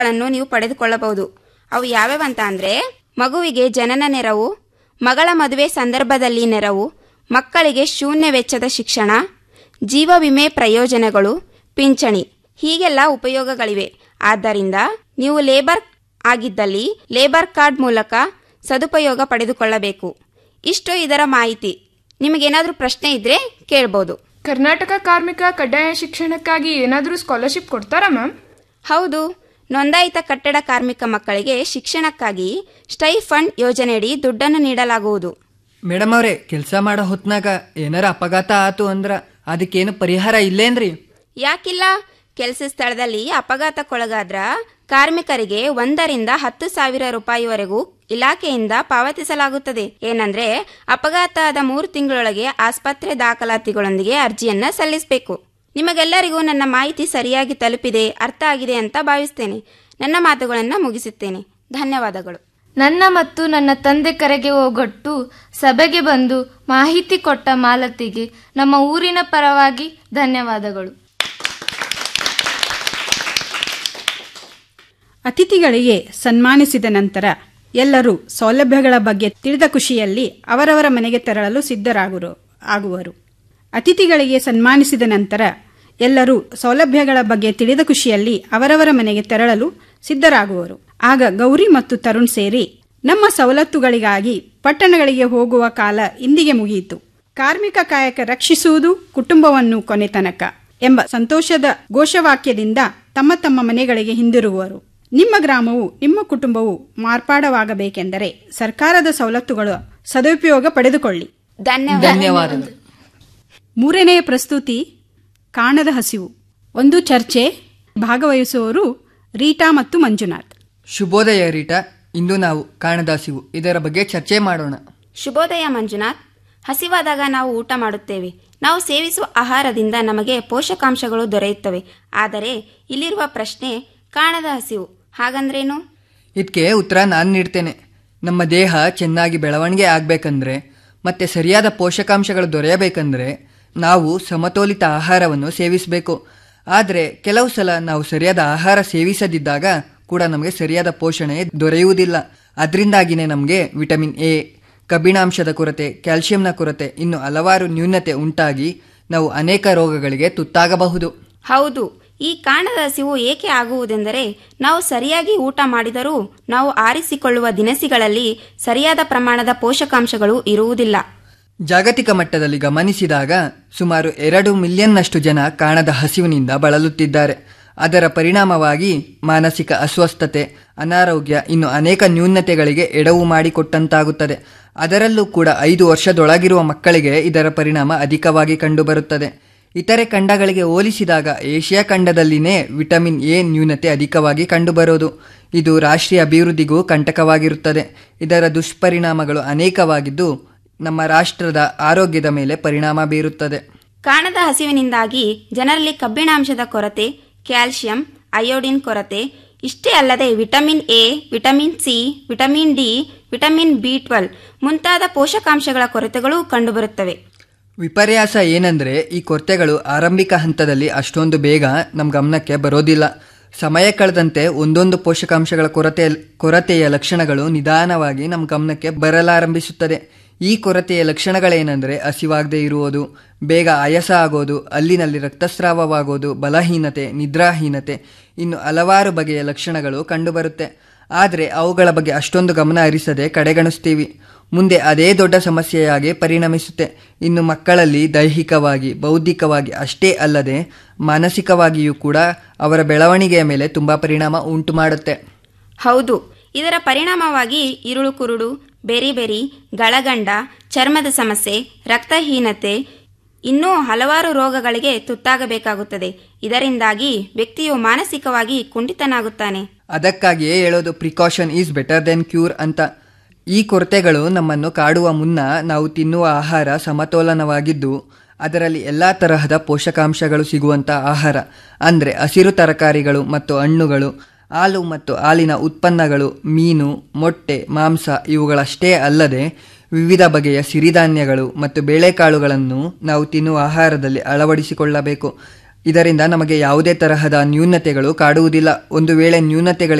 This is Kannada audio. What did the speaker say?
ಗಳನ್ನು ನೀವು ಪಡೆದುಕೊಳ್ಳಬಹುದು ಅವು ಯಾವ್ಯಾವ ಅಂತ ಅಂದ್ರೆ ಮಗುವಿಗೆ ಜನನ ನೆರವು ಮಗಳ ಮದುವೆ ಸಂದರ್ಭದಲ್ಲಿ ನೆರವು ಮಕ್ಕಳಿಗೆ ಶೂನ್ಯ ವೆಚ್ಚದ ಶಿಕ್ಷಣ ಜೀವ ವಿಮೆ ಪ್ರಯೋಜನಗಳು ಪಿಂಚಣಿ ಹೀಗೆಲ್ಲ ಉಪಯೋಗಗಳಿವೆ ಆದ್ದರಿಂದ ನೀವು ಲೇಬರ್ ಆಗಿದ್ದಲ್ಲಿ ಲೇಬರ್ ಕಾರ್ಡ್ ಮೂಲಕ ಸದುಪಯೋಗ ಪಡೆದುಕೊಳ್ಳಬೇಕು ಇಷ್ಟು ಇದರ ಮಾಹಿತಿ ನಿಮಗೇನಾದರೂ ಪ್ರಶ್ನೆ ಇದ್ರೆ ಕೇಳ್ಬೋದು ಕರ್ನಾಟಕ ಕಾರ್ಮಿಕ ಕಡ್ಡಾಯ ಶಿಕ್ಷಣಕ್ಕಾಗಿ ಏನಾದರೂ ಸ್ಕಾಲರ್ಶಿಪ್ ಕೊಡ್ತಾರಾ ಮ್ಯಾಮ್ ಹೌದು ನೋಂದಾಯಿತ ಕಟ್ಟಡ ಕಾರ್ಮಿಕ ಮಕ್ಕಳಿಗೆ ಶಿಕ್ಷಣಕ್ಕಾಗಿ ಸ್ಟೈಫಂಡ್ ಯೋಜನೆಯಡಿ ದುಡ್ಡನ್ನು ನೀಡಲಾಗುವುದು ಮೇಡಮ್ ಅವ್ರೆ ಕೆಲಸ ಮಾಡೋ ಹೊತ್ನಾಗ ಏನಾರ ಅಪಘಾತ ಆತು ಅಂದ್ರ ಅದಕ್ಕೇನು ಪರಿಹಾರ ಇಲ್ಲೇನ್ರಿ ಯಾಕಿಲ್ಲ ಕೆಲಸ ಸ್ಥಳದಲ್ಲಿ ಅಪಘಾತಕ್ಕೊಳಗಾದ್ರ ಕಾರ್ಮಿಕರಿಗೆ ಒಂದರಿಂದ ಹತ್ತು ಸಾವಿರ ರೂಪಾಯಿವರೆಗೂ ಇಲಾಖೆಯಿಂದ ಪಾವತಿಸಲಾಗುತ್ತದೆ ಏನಂದ್ರೆ ಅಪಘಾತ ಆದ ಮೂರು ತಿಂಗಳೊಳಗೆ ಆಸ್ಪತ್ರೆ ದಾಖಲಾತಿಗಳೊಂದಿಗೆ ಅರ್ಜಿಯನ್ನ ಸಲ್ಲಿಸಬೇಕು ನಿಮಗೆಲ್ಲರಿಗೂ ನನ್ನ ಮಾಹಿತಿ ಸರಿಯಾಗಿ ತಲುಪಿದೆ ಅರ್ಥ ಆಗಿದೆ ಅಂತ ಭಾವಿಸ್ತೇನೆ ನನ್ನ ಮಾತುಗಳನ್ನು ಮುಗಿಸುತ್ತೇನೆ ಧನ್ಯವಾದಗಳು ನನ್ನ ಮತ್ತು ನನ್ನ ತಂದೆ ಕರೆಗೆ ಹೋಗೊಟ್ಟು ಸಭೆಗೆ ಬಂದು ಮಾಹಿತಿ ಕೊಟ್ಟ ಮಾಲತಿಗೆ ನಮ್ಮ ಊರಿನ ಪರವಾಗಿ ಧನ್ಯವಾದಗಳು ಅತಿಥಿಗಳಿಗೆ ಸನ್ಮಾನಿಸಿದ ನಂತರ ಎಲ್ಲರೂ ಸೌಲಭ್ಯಗಳ ಬಗ್ಗೆ ತಿಳಿದ ಖುಷಿಯಲ್ಲಿ ಅವರವರ ಮನೆಗೆ ತೆರಳಲು ಸಿದ್ಧರಾಗುರು ಆಗುವರು ಅತಿಥಿಗಳಿಗೆ ಸನ್ಮಾನಿಸಿದ ನಂತರ ಎಲ್ಲರೂ ಸೌಲಭ್ಯಗಳ ಬಗ್ಗೆ ತಿಳಿದ ಖುಷಿಯಲ್ಲಿ ಅವರವರ ಮನೆಗೆ ತೆರಳಲು ಸಿದ್ಧರಾಗುವರು ಆಗ ಗೌರಿ ಮತ್ತು ತರುಣ್ ಸೇರಿ ನಮ್ಮ ಸವಲತ್ತುಗಳಿಗಾಗಿ ಪಟ್ಟಣಗಳಿಗೆ ಹೋಗುವ ಕಾಲ ಇಂದಿಗೆ ಮುಗಿಯಿತು ಕಾರ್ಮಿಕ ಕಾಯಕ ರಕ್ಷಿಸುವುದು ಕುಟುಂಬವನ್ನು ಕೊನೆ ತನಕ ಎಂಬ ಸಂತೋಷದ ಘೋಷವಾಕ್ಯದಿಂದ ತಮ್ಮ ತಮ್ಮ ಮನೆಗಳಿಗೆ ಹಿಂದಿರುವರು ನಿಮ್ಮ ಗ್ರಾಮವು ನಿಮ್ಮ ಕುಟುಂಬವು ಮಾರ್ಪಾಡವಾಗಬೇಕೆಂದರೆ ಸರ್ಕಾರದ ಸವಲತ್ತುಗಳು ಸದುಪಯೋಗ ಪಡೆದುಕೊಳ್ಳಿ ಧನ್ಯವಾದಗಳು ಮೂರನೆಯ ಪ್ರಸ್ತುತಿ ಕಾಣದ ಹಸಿವು ಒಂದು ಚರ್ಚೆ ಭಾಗವಹಿಸುವವರು ರೀಟಾ ಮತ್ತು ಮಂಜುನಾಥ್ ಶುಭೋದಯ ರೀಟಾ ಇಂದು ನಾವು ಕಾಣದ ಹಸಿವು ಇದರ ಬಗ್ಗೆ ಚರ್ಚೆ ಮಾಡೋಣ ಶುಭೋದಯ ಮಂಜುನಾಥ್ ಹಸಿವಾದಾಗ ನಾವು ಊಟ ಮಾಡುತ್ತೇವೆ ನಾವು ಸೇವಿಸುವ ಆಹಾರದಿಂದ ನಮಗೆ ಪೋಷಕಾಂಶಗಳು ದೊರೆಯುತ್ತವೆ ಆದರೆ ಇಲ್ಲಿರುವ ಪ್ರಶ್ನೆ ಕಾಣದ ಹಸಿವು ಹಾಗಂದ್ರೇನು ಇದಕ್ಕೆ ಉತ್ತರ ನಾನು ನೀಡ್ತೇನೆ ನಮ್ಮ ದೇಹ ಚೆನ್ನಾಗಿ ಬೆಳವಣಿಗೆ ಆಗಬೇಕಂದ್ರೆ ಮತ್ತೆ ಸರಿಯಾದ ಪೋಷಕಾಂಶಗಳು ದೊರೆಯಬೇಕಂದ್ರೆ ನಾವು ಸಮತೋಲಿತ ಆಹಾರವನ್ನು ಸೇವಿಸಬೇಕು ಆದರೆ ಕೆಲವು ಸಲ ನಾವು ಸರಿಯಾದ ಆಹಾರ ಸೇವಿಸದಿದ್ದಾಗ ಕೂಡ ನಮಗೆ ಸರಿಯಾದ ಪೋಷಣೆ ದೊರೆಯುವುದಿಲ್ಲ ಅದರಿಂದಾಗಿನೇ ನಮಗೆ ವಿಟಮಿನ್ ಎ ಕಬ್ಬಿಣಾಂಶದ ಕೊರತೆ ಕ್ಯಾಲ್ಸಿಯಂನ ಕೊರತೆ ಇನ್ನು ಹಲವಾರು ನ್ಯೂನತೆ ಉಂಟಾಗಿ ನಾವು ಅನೇಕ ರೋಗಗಳಿಗೆ ತುತ್ತಾಗಬಹುದು ಹೌದು ಈ ಕಾಣದ ಹಸಿವು ಏಕೆ ಆಗುವುದೆಂದರೆ ನಾವು ಸರಿಯಾಗಿ ಊಟ ಮಾಡಿದರೂ ನಾವು ಆರಿಸಿಕೊಳ್ಳುವ ದಿನಸಿಗಳಲ್ಲಿ ಸರಿಯಾದ ಪ್ರಮಾಣದ ಪೋಷಕಾಂಶಗಳು ಇರುವುದಿಲ್ಲ ಜಾಗತಿಕ ಮಟ್ಟದಲ್ಲಿ ಗಮನಿಸಿದಾಗ ಸುಮಾರು ಎರಡು ಮಿಲಿಯನ್ನಷ್ಟು ಜನ ಕಾಣದ ಹಸಿವಿನಿಂದ ಬಳಲುತ್ತಿದ್ದಾರೆ ಅದರ ಪರಿಣಾಮವಾಗಿ ಮಾನಸಿಕ ಅಸ್ವಸ್ಥತೆ ಅನಾರೋಗ್ಯ ಇನ್ನು ಅನೇಕ ನ್ಯೂನತೆಗಳಿಗೆ ಎಡವು ಮಾಡಿಕೊಟ್ಟಂತಾಗುತ್ತದೆ ಅದರಲ್ಲೂ ಕೂಡ ಐದು ವರ್ಷದೊಳಗಿರುವ ಮಕ್ಕಳಿಗೆ ಇದರ ಪರಿಣಾಮ ಅಧಿಕವಾಗಿ ಕಂಡುಬರುತ್ತದೆ ಇತರೆ ಖಂಡಗಳಿಗೆ ಹೋಲಿಸಿದಾಗ ಏಷ್ಯಾ ಖಂಡದಲ್ಲಿನೇ ವಿಟಮಿನ್ ಎ ನ್ಯೂನತೆ ಅಧಿಕವಾಗಿ ಕಂಡುಬರೋದು ಇದು ರಾಷ್ಟ್ರೀಯ ಅಭಿವೃದ್ಧಿಗೂ ಕಂಟಕವಾಗಿರುತ್ತದೆ ಇದರ ದುಷ್ಪರಿಣಾಮಗಳು ಅನೇಕವಾಗಿದ್ದು ನಮ್ಮ ರಾಷ್ಟ್ರದ ಆರೋಗ್ಯದ ಮೇಲೆ ಪರಿಣಾಮ ಬೀರುತ್ತದೆ ಕಾಣದ ಹಸಿವಿನಿಂದಾಗಿ ಜನರಲ್ಲಿ ಕಬ್ಬಿಣಾಂಶದ ಕೊರತೆ ಕ್ಯಾಲ್ಸಿಯಂ ಅಯೋಡಿನ್ ಕೊರತೆ ಇಷ್ಟೇ ಅಲ್ಲದೆ vitamin A vitamin C vitamin D vitamin B twelve ಮುಂತಾದ ಪೋಷಕಾಂಶಗಳ ಕೊರತೆಗಳು ಕಂಡುಬರುತ್ತವೆ ವಿಪರ್ಯಾಸ ಏನಂದ್ರೆ ಈ ಕೊರತೆಗಳು ಆರಂಭಿಕ ಹಂತದಲ್ಲಿ ಅಷ್ಟೊಂದು ಬೇಗ ನಮ್ಮ ಗಮನಕ್ಕೆ ಬರೋದಿಲ್ಲ ಸಮಯ ಕಳೆದಂತೆ ಒಂದೊಂದು ಪೋಷಕಾಂಶಗಳ ಕೊರತೆ ಕೊರತೆಯ ಲಕ್ಷಣಗಳು ನಿಧಾನವಾಗಿ ನಮ್ಮ ಗಮನಕ್ಕೆ ಬರಲಾರಂಭಿಸುತ್ತದೆ ಈ ಕೊರತೆಯ ಲಕ್ಷಣಗಳೇನೆಂದರೆ ಹಸಿವಾಗದೇ ಇರುವುದು ಬೇಗ ಆಯಾಸ ಆಗೋದು ಅಲ್ಲಿನಲ್ಲಿ ರಕ್ತಸ್ರಾವವಾಗೋದು ಬಲಹೀನತೆ ನಿದ್ರಾಹೀನತೆ ಇನ್ನು ಹಲವಾರು ಬಗೆಯ ಲಕ್ಷಣಗಳು ಕಂಡುಬರುತ್ತೆ ಆದರೆ ಅವುಗಳ ಬಗ್ಗೆ ಅಷ್ಟೊಂದು ಗಮನ ಹರಿಸದೆ ಕಡೆಗಣಿಸ್ತೀವಿ ಮುಂದೆ ಅದೇ ದೊಡ್ಡ ಸಮಸ್ಯೆಯಾಗಿ ಪರಿಣಮಿಸುತ್ತೆ ಇನ್ನು ಮಕ್ಕಳಲ್ಲಿ ದೈಹಿಕವಾಗಿ ಬೌದ್ಧಿಕವಾಗಿ ಅಷ್ಟೇ ಅಲ್ಲದೆ ಮಾನಸಿಕವಾಗಿಯೂ ಕೂಡ ಅವರ ಬೆಳವಣಿಗೆಯ ಮೇಲೆ ತುಂಬ ಪರಿಣಾಮ ಉಂಟು ಮಾಡುತ್ತೆ ಹೌದು ಇದರ ಪರಿಣಾಮವಾಗಿ ಇರುಳು ಕುರುಡು ಬೆರಿ ಬೆರಿ ಗಳಗಂಡ ಚರ್ಮದ ಸಮಸ್ಯೆ ರಕ್ತಹೀನತೆ ಇನ್ನೂ ಹಲವಾರು ರೋಗಗಳಿಗೆ ತುತ್ತಾಗಬೇಕಾಗುತ್ತದೆ ಇದರಿಂದಾಗಿ ವ್ಯಕ್ತಿಯು ಮಾನಸಿಕವಾಗಿ ಕುಂಠಿತನಾಗುತ್ತಾನೆ ಅದಕ್ಕಾಗಿಯೇ ಹೇಳೋದು precaution is better than cure ಅಂತ ಈ ಕೊರತೆಗಳು ನಮ್ಮನ್ನು ಕಾಡುವ ಮುನ್ನ ನಾವು ತಿನ್ನುವ ಆಹಾರ ಸಮತೋಲನವಾಗಿದ್ದು ಅದರಲ್ಲಿ ಎಲ್ಲ ತರಹದ ಪೋಷಕಾಂಶಗಳು ಸಿಗುವಂಥ ಆಹಾರ ಅಂದರೆ ಹಸಿರು ತರಕಾರಿಗಳು ಮತ್ತು ಹಣ್ಣುಗಳು ಹಾಲು ಮತ್ತು ಹಾಲಿನ ಉತ್ಪನ್ನಗಳು ಮೀನು ಮೊಟ್ಟೆ ಮಾಂಸ ಇವುಗಳಷ್ಟೇ ಅಲ್ಲದೆ ವಿವಿಧ ಬಗೆಯ ಸಿರಿಧಾನ್ಯಗಳು ಮತ್ತು ಬೇಳೆಕಾಳುಗಳನ್ನು ನಾವು ತಿನ್ನುವ ಆಹಾರದಲ್ಲಿ ಅಳವಡಿಸಿಕೊಳ್ಳಬೇಕು ಇದರಿಂದ ನಮಗೆ ಯಾವುದೇ ತರಹದ ನ್ಯೂನತೆಗಳು ಕಾಡುವುದಿಲ್ಲ ಒಂದು ವೇಳೆ ನ್ಯೂನತೆಗಳು